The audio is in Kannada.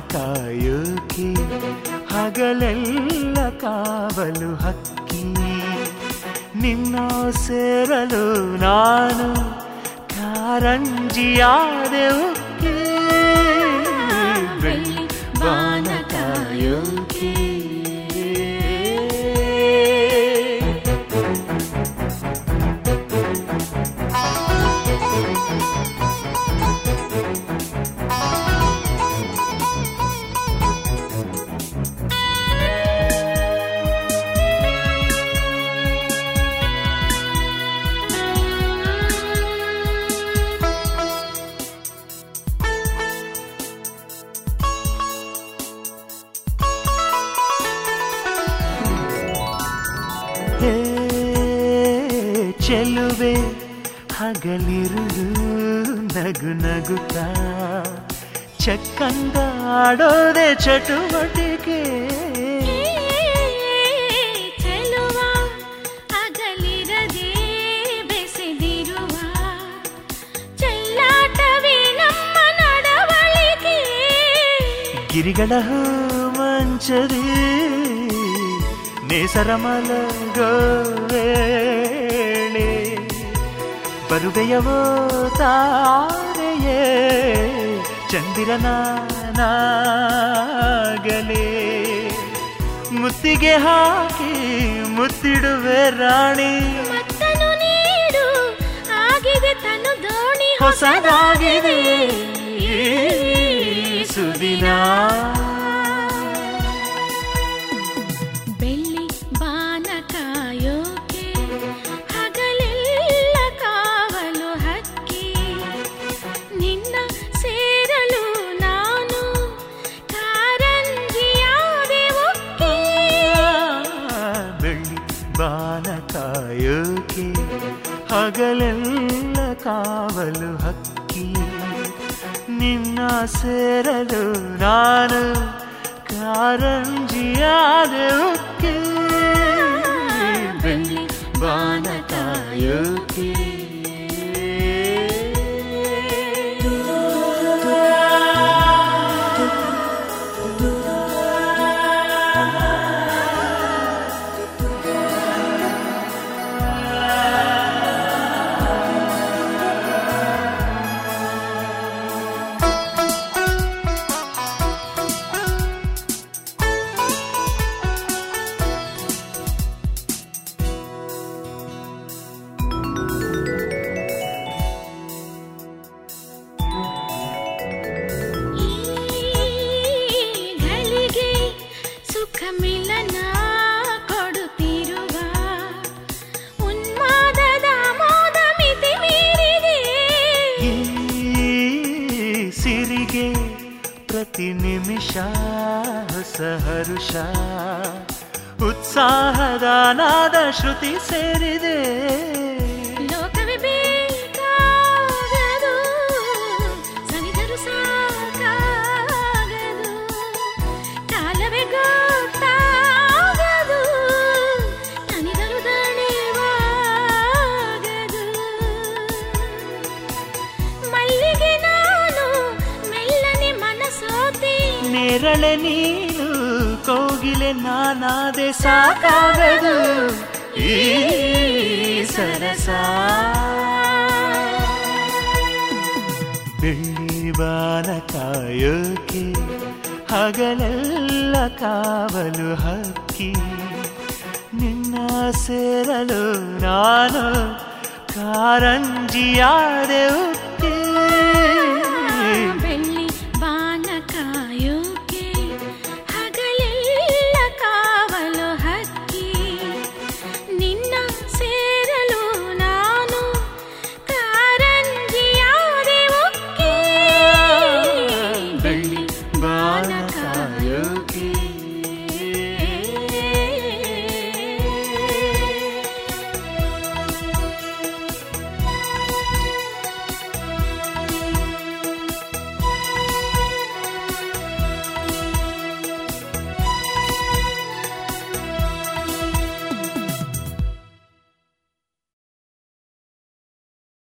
ಕಾಯೋಕೆ ಹಗಲೆಲ್ಲ ಕಾವಲು ಹಕ್ಕಿ ನಿನ್ನ ಸೇರಲು ನಾನು ಕಾರಂಜಿಯಾದೆ ಉಕ್ಕಿ ಬೆಳ್ಳಿ ಬಾನ ಕಾಯೋಕೆ ಹೇ ಚೆಲುವೆ ಹಗಲಿರುಳು ನಗು ನಗುತ್ತ ಚಕ್ಕಂದ ಆಡೋದೆ ಚಟುವಟಿಕೆ ಚೆಲುವ ಅಗಲಿರದೆ ಬೆಸೆದಿರುವ ಚೆಲ್ಲಾಟವೇ ನಮ್ಮ ನಡವಳಿಕೆ ಗಿರಿಗಳ ಮಂಚದಿ ನೇಸರ ಮಲಗೋ ವೇಳೆ ಬರುವೆಯವೋ ತಾರೆಯೇ ಚಂದಿರನಾಗಲೇ ಮುತ್ತಿಗೆ ಹಾಕಿ ಮುತ್ತಿಡುವೆ ರಾಣಿ ಮತ್ತನು ನೀಡು ಆಗಿದೆ ತನು ದೋಣಿ ಹೊಸದಾಗಿದೆ ಈ ಸುದಿನ ಬೆಳ್ಳಿ ಬಾನ ಕಾಯೋಕೆ ಹಗಲೆಲ್ಲ ಕಾವಲು ಹಕ್ಕಿ ನಿನ್ನ ಸೇರಲು ನಾನು ಕಾರಂಜಿಯಾದೆ ಒಕ್ಕಿ ಬೆಳ್ಳಿ ಬಾನ ಕಾಯೋಕೆ ಹಗಲೆಲ್ಲ ಕಾವಲು ಹಕ್ಕಿ ನಿನ್ನ ಸೇರಲು ನಾನು ಕಾರಂಜಿಯಾದೆ ಉಕ್ಕಿ ಬೆಳ್ಳಿ ಬಾನ ಕಾಯೋಕೆ ಈ ಘಳಿಗೆ ಸುಖ ಮಿಲನ ಕೊಡುತ್ತಿರುವ ಉನ್ಮಾದದ ಮೋದ ಮಿತಿ ಮೀರಿದೆ ಈ ಸಿರಿಗೆ ಪ್ರತಿ ನಿಮಿಷ ಹೊಸ ಹರುಷ ಉತ್ಸಾಹದ ನಾದ ಶ್ರುತಿ ಸೇರಿದೆ ಲೋಕವೇ ಬೇಕಾಗದು ಸವಿದರು ಸಾಕಾಗದು ಕಾಲವೇ ಗೊತ್ತಾಗದು ತನಿದರು ದಣಿವಾಗದು ಮಲ್ಲಿಗೆ ನಾನು ಮೆಲ್ಲನೆ ಮನಸೋತಿ ನೇರಳೆ ನೀನು ಕೋಗಿಲೆ ನಾನಾದೆ ಸಾಕಾಗದು ಈ ಸರಸ ಬೆಳ್ಳಿ ಬಾನ ಕಾಯೋಕೆ ಹಗಲೆಲ್ಲ ಕಾವಲು ಹಕ್ಕಿ ನಿನ್ನ ಸೇರಲು ನಾನು ಕಾರಂಜಿಯಾದೆ